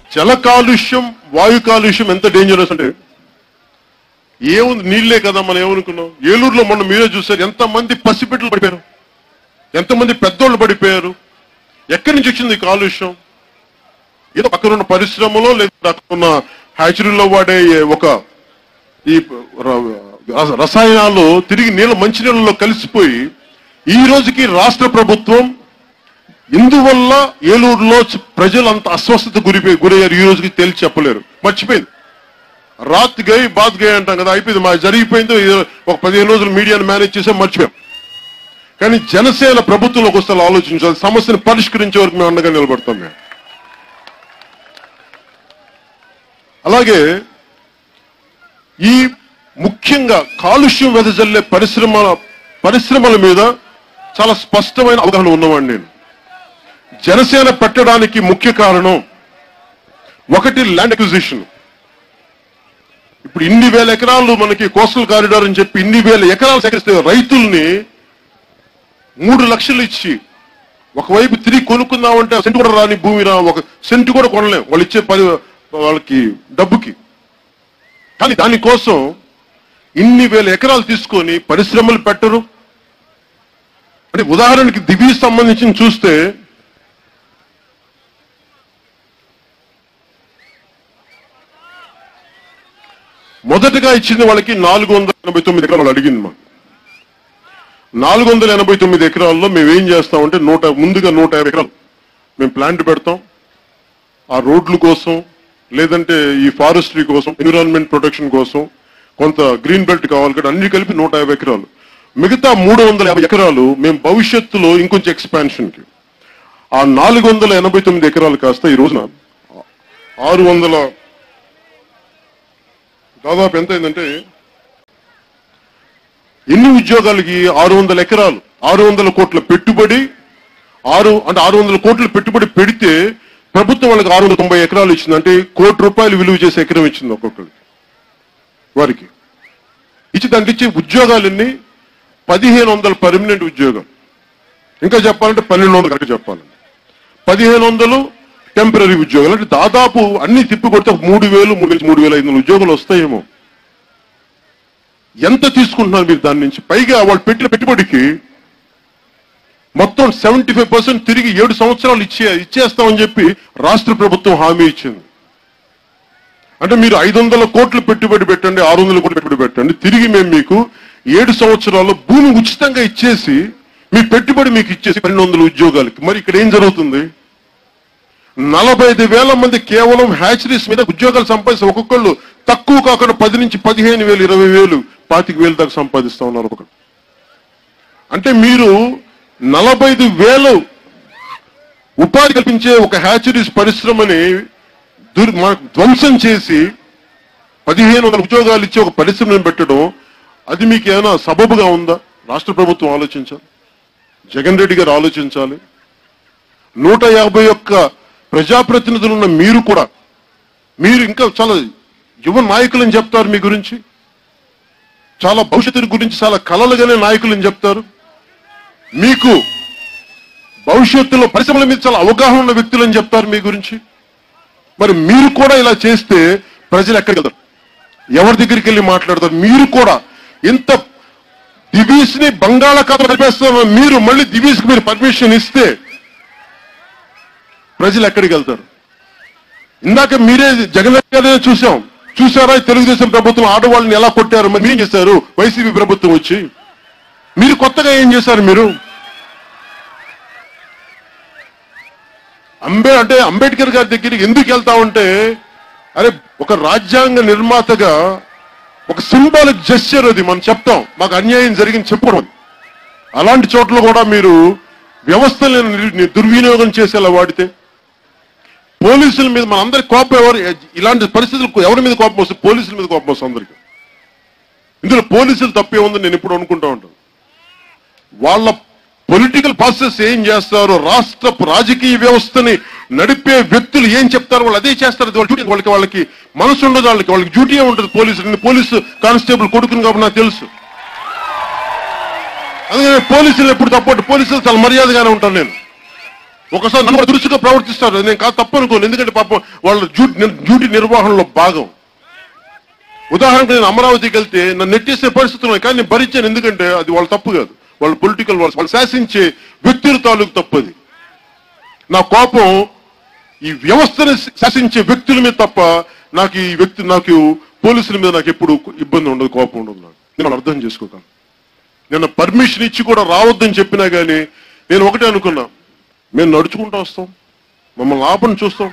జల కాలుష్యం వాయు కాలుష్యం ఎంత డేంజరస్ అంటే ఏముంది నీళ్లే కదా మనం ఏమనుకున్నాం ఏలూరులో మొన్న మీరే చూసారు ఎంతమంది పసిబిడ్డలు పడిపోయారు ఎంతమంది పెద్దోళ్ళు పడిపోయారు ఎక్కడి నుంచి వచ్చింది ఈ కాలుష్యం ఏదో పక్కన ఉన్న పరిశ్రమలో లేదా అక్కడ ఉన్న హ్యాచరీలో వాడే ఒక ఈ ర- రసాయనాలు తిరిగి నీళ్ళ మంచినీళ్ళలో కలిసిపోయి ఈ రోజుకి రాష్ట్ర ప్రభుత్వం ఇందువల్ల ఏలూరులో చ- ప్రజలు అంత అస్వస్థత గురి గురయ్యారు ఈ రోజుకి తేల్చి చెప్పలేరు మర్చిపోయింది రాత్ గై బాత్ గై అంటాం కదా అయిపోయింది మా జరిగిపోయింది ఇది ఒక పదిహేను రోజులు మీడియాను మేనేజ్ చేసాం మర్చిపోయాం కానీ జనసేన ప్రభుత్వంలోకి వస్తే ఆలోచించాలి సమస్యను పరిష్కరించే వరకు మేము అండగా నిలబడతాం మేము అలాగే ఈ ముఖ్యంగా కాలుష్యం వెదజల్లే పరిశ్రమల పరిశ్రమల మీద చాలా స్పష్టమైన అవగాహన ఉన్నవాడిని నేను జనసేన పెట్టడానికి ముఖ్య కారణం ఒకటి ల్యాండ్ అక్విజిషన్ ఇప్పుడు ఇన్ని వేల ఎకరాలు మనకి కోస్టల్ కారిడార్ అని చెప్పి ఇన్ని వేల ఎకరాలు సేకరిస్తే రైతుల్ని మూడు లక్షలు ఇచ్చి ఒకవైపు తిరిగి కొనుక్కుందామంటే సెంటు కూడా రాని భూమి రా ఒక సెంటు కూడా కొనలేం వాళ్ళు ఇచ్చే పది వాళ్ళకి డబ్బుకి కానీ దానికోసం ఇన్ని వేల ఎకరాలు తీసుకొని పరిశ్రమలు పెట్టరు అంటే ఉదాహరణకి దివి సంబంధించి చూస్తే మొదటగా ఇచ్చింది వాళ్ళకి నాలుగు వందల ఎనభై తొమ్మిది ఎకరాలు అడిగింది మా నాలుగు వందల ఎనభై తొమ్మిది ఎకరాల్లో మేము ఏం చేస్తామంటే నూట ముందుగా నూట యాభై ఎకరాలు మేము ప్లాంట్ పెడతాం ఆ రోడ్ల కోసం లేదంటే ఈ ఫారెస్ట్రీ కోసం ఎన్విరాన్మెంట్ ప్రొటెక్షన్ కోసం కొంత గ్రీన్ బెల్ట్ కావాలి కదా అన్ని కలిపి నూట యాభై ఎకరాలు మిగతా మూడు వందల యాభై ఎకరాలు మేము భవిష్యత్తులో ఇంకొంచెం ఎక్స్పాన్షన్ కి ఆ నాలుగు వందల ఎనభై తొమ్మిది ఎకరాలు కాస్త ఈ రోజున ఆరు వందల దాదాపు ఎంత అయిందంటే ఎన్ని ఉద్యోగాలకి ఆరు వందల ఎకరాలు ఆరు వందల కోట్ల పెట్టుబడి ఆరు అంటే ఆరు వందల కోట్ల పెట్టుబడి పెడితే ప్రభుత్వం వాళ్ళకి ఆరు వందల తొంభై ఎకరాలు ఇచ్చింది అంటే కోటి రూపాయలు విలువ చేసే ఎకరం ఇచ్చింది ఒక్కొక్కరికి వారికి ఇచ్చి దాంట్లో ఇచ్చే ఉద్యోగాలన్నీ పదిహేను వందల పర్మనెంట్ ఉద్యోగం ఇంకా చెప్పాలంటే పన్నెండు వందలు కరెక్ట్ చెప్పాలండి పదిహేను వందలు టెంపరీ ఉద్యోగాలు అంటే దాదాపు అన్ని తిప్పి కొడితే ఒక మూడు వేలు మూడు వేలు మూడు వేల ఐదు వందల ఉద్యోగాలు వస్తాయేమో ఎంత తీసుకుంటున్నారు మీరు దాని నుంచి పైగా వాళ్ళు పెట్టిన పెట్టుబడికి మొత్తం సెవెంటీ ఫైవ్ పర్సెంట్ తిరిగి ఏడు సంవత్సరాలు ఇచ్చే ఇచ్చేస్తామని చెప్పి రాష్ట్ర ప్రభుత్వం హామీ ఇచ్చింది అంటే మీరు ఐదు వందల కోట్లు పెట్టుబడి పెట్టండి ఆరు వందల కోట్లు పెట్టుబడి పెట్టండి తిరిగి మేము మీకు ఏడు సంవత్సరాల్లో భూమి ఉచితంగా ఇచ్చేసి మీ పెట్టుబడి మీకు ఇచ్చేసి పన్నెండు వందల ఉద్యోగాలకి మరి ఇక్కడ ఏం జరుగుతుంది నలభై ఐదు వేల మంది కేవలం హ్యాచరీస్ మీద ఉద్యోగాలు సంపాదిస్తే ఒక్కొక్కళ్ళు తక్కువ కాకుండా పది నుంచి పదిహేను వేలు ఇరవై వేలు పాతిక వేలు దాకా సంపాదిస్తా ఉన్నారు ఒక్కొక్కరు అంటే మీరు నలభై ఐదు వేలు ఉపాధి కల్పించే ఒక హ్యాచరీస్ పరిశ్రమని దుర్ మనకు ధ్వంసం చేసి పదిహేను వందల ఉద్యోగాలు ఇచ్చే ఒక పరిశ్రమను పెట్టడం అది మీకు ఏమైనా సబబుగా ఉందా రాష్ట్ర ప్రభుత్వం ఆలోచించాలి జగన్ రెడ్డి గారు ఆలోచించాలి నూట యాభై ఒక్క ప్రజాప్రతినిధులు ఉన్న మీరు కూడా మీరు ఇంకా చాలా యువ నాయకులని చెప్తారు మీ గురించి చాలా భవిష్యత్తు గురించి చాలా కలలుగానే నాయకులని చెప్తారు మీకు భవిష్యత్తులో పరిశ్రమల మీద చాలా అవగాహన ఉన్న వ్యక్తులని చెప్తారు మీ గురించి మరి మీరు కూడా ఇలా చేస్తే ప్రజలు ఎక్కడికి వెళ్తారు ఎవరి దగ్గరికి వెళ్ళి మాట్లాడతారు మీరు కూడా ఇంత దివీస్ ని బంగాళాఖాతం కలిపేస్తున్న మీరు మళ్ళీ దివీస్ కి మీరు పర్మిషన్ ఇస్తే ప్రజలు ఎక్కడికి వెళ్తారు ఇందాక మీరే జగన్ రెడ్డి గారే చూసాం చూసారా ఈ తెలుగుదేశం ప్రభుత్వం ఆడవాళ్ళని ఎలా కొట్టారు మరి మీరేం చేశారు వైసీపీ ప్రభుత్వం వచ్చి మీరు కొత్తగా ఏం చేశారు మీరు అంబే అంటే అంబేద్కర్ గారి దగ్గరికి ఎందుకు వెళ్తా ఉంటే అరే ఒక రాజ్యాంగ నిర్మాతగా ఒక సింబాలిక్ జెస్చర్ అది మనం చెప్తాం మాకు అన్యాయం జరిగింది చెప్పుకోవడం అలాంటి చోట్ల కూడా మీరు వ్యవస్థలను నిర్- దుర్వినియోగం చేసేలా వాడితే పోలీసుల మీద మన అందరి కోపం ఎవరు ఇలాంటి పరిస్థితులు ఎవరి మీద కోపం వస్తుంది పోలీసుల మీద కోపం వస్తుంది అందరికి ఇందులో పోలీసులు తప్పే ఉందని నేను ఇప్పుడు అనుకుంటా ఉంటాను వాళ్ళ పొలిటికల్ ప్రాసెస్ ఏం చేస్తారో రాష్ట్ర రాజకీయ వ్యవస్థని నడిపే వ్యక్తులు ఏం చెప్తారో వాళ్ళు అదే చేస్తారు వాళ్ళ డ్యూటీ వాళ్ళకి వాళ్ళకి మనసు ఉండదు వాళ్ళకి వాళ్ళకి డ్యూటీ ఉంటుంది పోలీసులు నేను పోలీసు కానిస్టేబుల్ కొడుకుని కాబట్టి నాకు తెలుసు అందుకని పోలీసులు ఎప్పుడు తప్పట్టు పోలీసులు చాలా మర్యాదగానే ఉంటాను నేను ఒకసారి నన్ను కూడా దురుసుగా ప్రవర్తిస్తారు నేను కాదు తప్పు అనుకోను ఎందుకంటే పాపం వాళ్ళ డ్యూటీ డ్యూటీ నిర్వహణలో భాగం ఉదాహరణకు నేను అమరావతికి వెళ్తే నన్ను నెట్టేసే పరిస్థితులు ఉన్నాయి కానీ నేను భరించాను ఎందుకంటే అది వాళ్ళ తప్పు కాదు వాళ్ళ పొలిటికల్ వాళ్ళు వాళ్ళు శాసించే వ్యక్తుల తాలూకు తప్పది నా కోపం ఈ వ్యవస్థను శాసించే వ్యక్తుల మీద తప్ప నాకు ఈ వ్యక్తి నాకు పోలీసుల మీద నాకు ఎప్పుడు ఇబ్బంది ఉండదు కోపం ఉండదు నాకు నేను వాళ్ళు అర్థం చేసుకోగలను నేను పర్మిషన్ ఇచ్చి కూడా రావద్దని చెప్పినా కానీ నేను ఒకటే అనుకున్నా మేము నడుచుకుంటూ వస్తాం మమ్మల్ని ఆపని చూస్తాం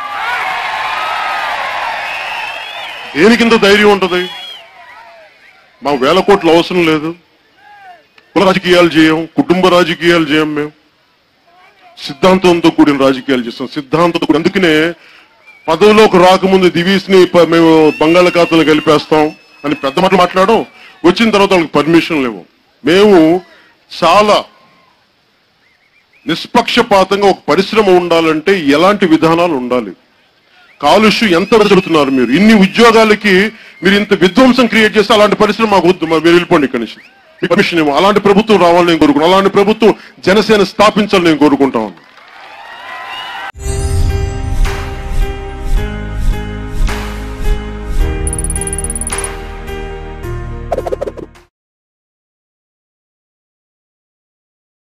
దేనికింత ధైర్యం ఉంటది మా వేల కోట్ల అవసరం లేదు కుల రాజకీయాలు చేయం కుటుంబ రాజకీయాలు చేయం మేము సిద్ధాంతంతో కూడిన రాజకీయాలు చేస్తాం సిద్ధాంతంతో కూడిన అందుకనే పదవిలోకి రాకముందు దివీస్ ని ప- మేము బంగాళాఖాతంలో కలిపేస్తాం అని పెద్ద మాటలు మాట్లాడడం వచ్చిన తర్వాత వాళ్ళకి పర్మిషన్ లేవు మేము చాలా నిష్పక్షపాతంగా ఒక పరిశ్రమ ఉండాలంటే ఎలాంటి విధానాలు ఉండాలి కాలుష్యం ఎంత జరుగుతున్నారు మీరు ఇన్ని ఉద్యోగాలకి మీరు ఇంత విధ్వంసం క్రియేట్ చేస్తే అలాంటి పరిశ్రమ మాకు వద్దు మరి మీరు వెళ్ళిపోండి ఇక్కడి నుంచి మీకు పర్మిషన్ ఇవ్వం అలాంటి ప్రభుత్వం రావాలని నేను కోరుకుంటాను అలాంటి ప్రభుత్వం జనసేన స్థాపించాలని నేను కోరుకుంటాను